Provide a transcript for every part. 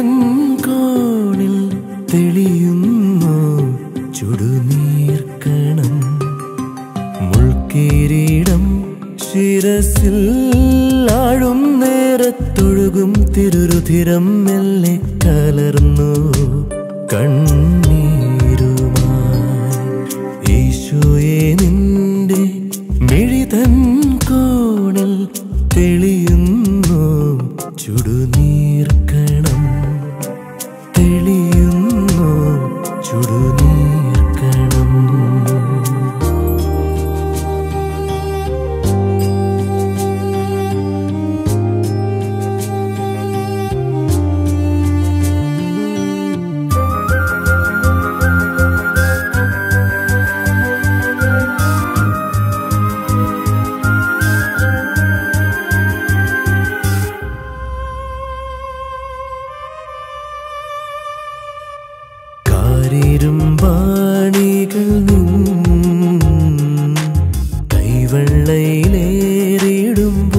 തൻ കോണിൽ തെളിയുന്നു ചുടുനീർക്കണം മുൾക്കിരീടം ശിരസിൽ ആഴും നേരത്തൊഴുകും തിരുരുധിരം മെല്ലെ കലർന്നു കണ്ണീരുമായി ഈശോയെ നിന്റെ മിഴിതൻ കോണിൽ തെളിയുന്നു ചുടുനീർക്കണം തെളിയുന്നു ചുടുനീർക്കണം കാരിരുമ്പാണികൾ നിൻ കൈവെള്ളയിലേറിടുമ്പോ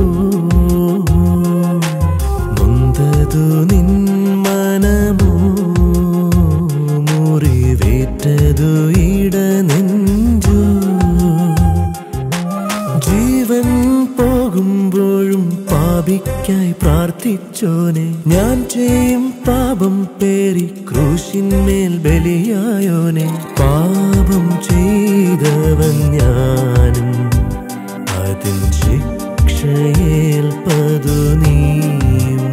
നൊന്തതു നിൻ മനമോ മുറിവേറ്റതു ഇടനെഞ്ചോ ജീവൻ പോകുമ്പോഴും പാപിക്കായി പ്രാർത്ഥിച്ചോനെ ഞാൻ ചെയ്യും പാപം പേരി ക്രൂശിന്മേൽ ബലിയായോനെ പാപം ചെയ്തവൻ ഞാനും അതിൻ ശിക്ഷയേൽപ്പതു നീയും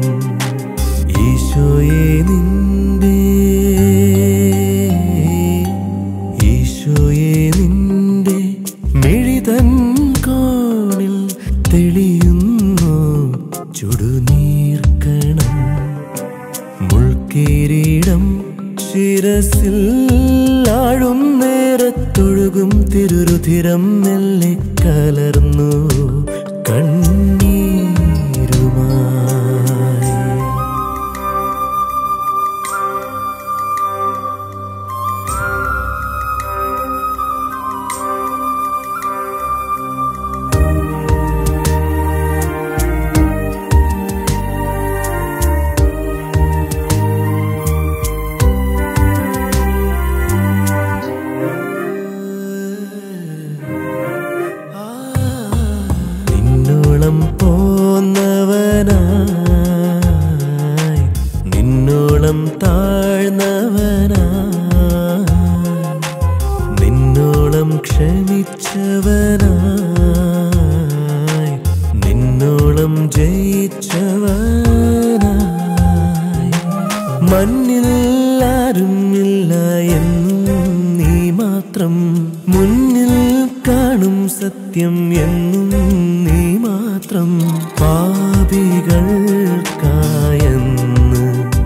ഈശോയെ നിന്റെ ഈശോയെ നിന്റെ മിഴിതൻ കോണിൽ തെളിയുന്നു ചുടുനീർക്കണം മുൾക്കിരീടം ശിരസിൽ ആഴും നേരത്തൊഴുകും തിരുരുധിരം മെല്ലെ കലർന്നു കണ്ണീരുമായി നിന്നോളം പോന്നവനായി നിന്നോളം താഴ്ന്നവനായി നിന്നോളം ക്ഷമിച്ചവനായി നിന്നോളം ജയിച്ചവനായി മണ്ണിൽ ആരുമില്ല എന്നും നീ മാത്രം മുന്നിൽ കാണും സത്യം എന്നും നീ മാത്രം പാപികൾക്കായെന്ന്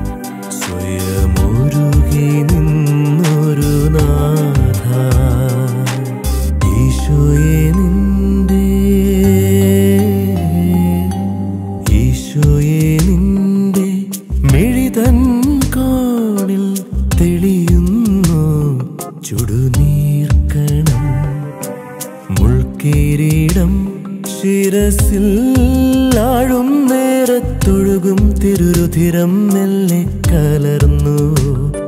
സ്വയമൊരുകി നിന്നൊരു നാഥ ഈശോയെ നിന്റെ ഈശോയെ നിന്റെ മിഴിതൻ കോണിൽ തെളിയുന്നു ചുടുനീർക്കണം മുൾക്കിരീടം ശിരസിൽ ആഴും നേരത്തൊഴുകും തിരുരുധിരം മെല്ലെ കലർന്നു